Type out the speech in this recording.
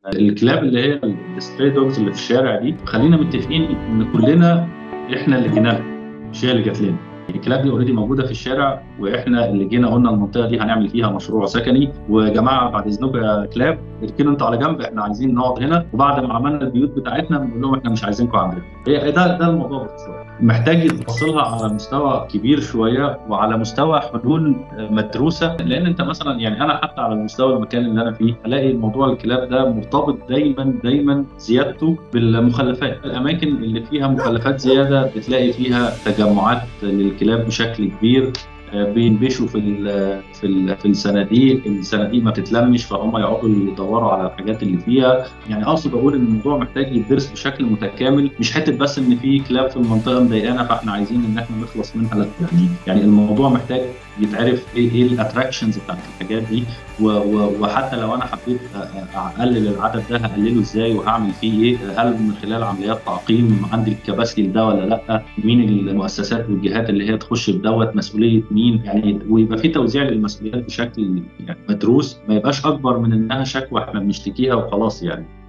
الكلاب اللي هي الستري دوجز اللي في الشارع دي خلينا متفقين ان كلنا احنا اللي جينا لها مش هي اللي جات لنا الكلاب دي اوريدي موجوده في الشارع واحنا اللي جينا قلنا المنطقه دي هنعمل فيها مشروع سكني ويا جماعه بعد اذنكم يا كلاب اركنوا انتوا على جنب احنا عايزين نقعد هنا وبعد ما عملنا البيوت بتاعتنا بنقول لهم احنا مش عايزينكم عندنا هي ده ده الموضوع باختصار محتاج يتوصلها على مستوى كبير شويه وعلى مستوى حلول مدروسه لان انت مثلا يعني انا حتى على مستوى المكان اللي انا فيه الاقي موضوع الكلاب ده مرتبط دايما دايما زيادته بالمخلفات الاماكن اللي فيها مخلفات زياده بتلاقي فيها تجمعات للكلاب بشكل كبير بينبشوا في في في الصناديق، الصناديق ما بتتلمش فهم يقعدوا يدوروا على الحاجات اللي فيها، يعني اقصد اقول ان الموضوع محتاج يدرس بشكل متكامل، مش حته بس ان في كلاب في المنطقه مضايقانا فاحنا عايزين ان احنا نخلص منها لا يعني يعني الموضوع محتاج يتعرف ايه ايه الاتراكشنز بتاعت الحاجات دي وحتى لو انا حبيت اقلل العدد ده هقلله ازاي وهعمل فيه ايه؟ هل من خلال عمليات تعقيم عندي الكباسيتي لده ولا لا؟ مين المؤسسات والجهات اللي هي تخش بدوت مسؤوليه مين؟ يعني ويبقى في توزيع للمسؤوليات بشكل يعني مدروس ما يبقاش اكبر من انها شكوى احنا بنشتكيها وخلاص يعني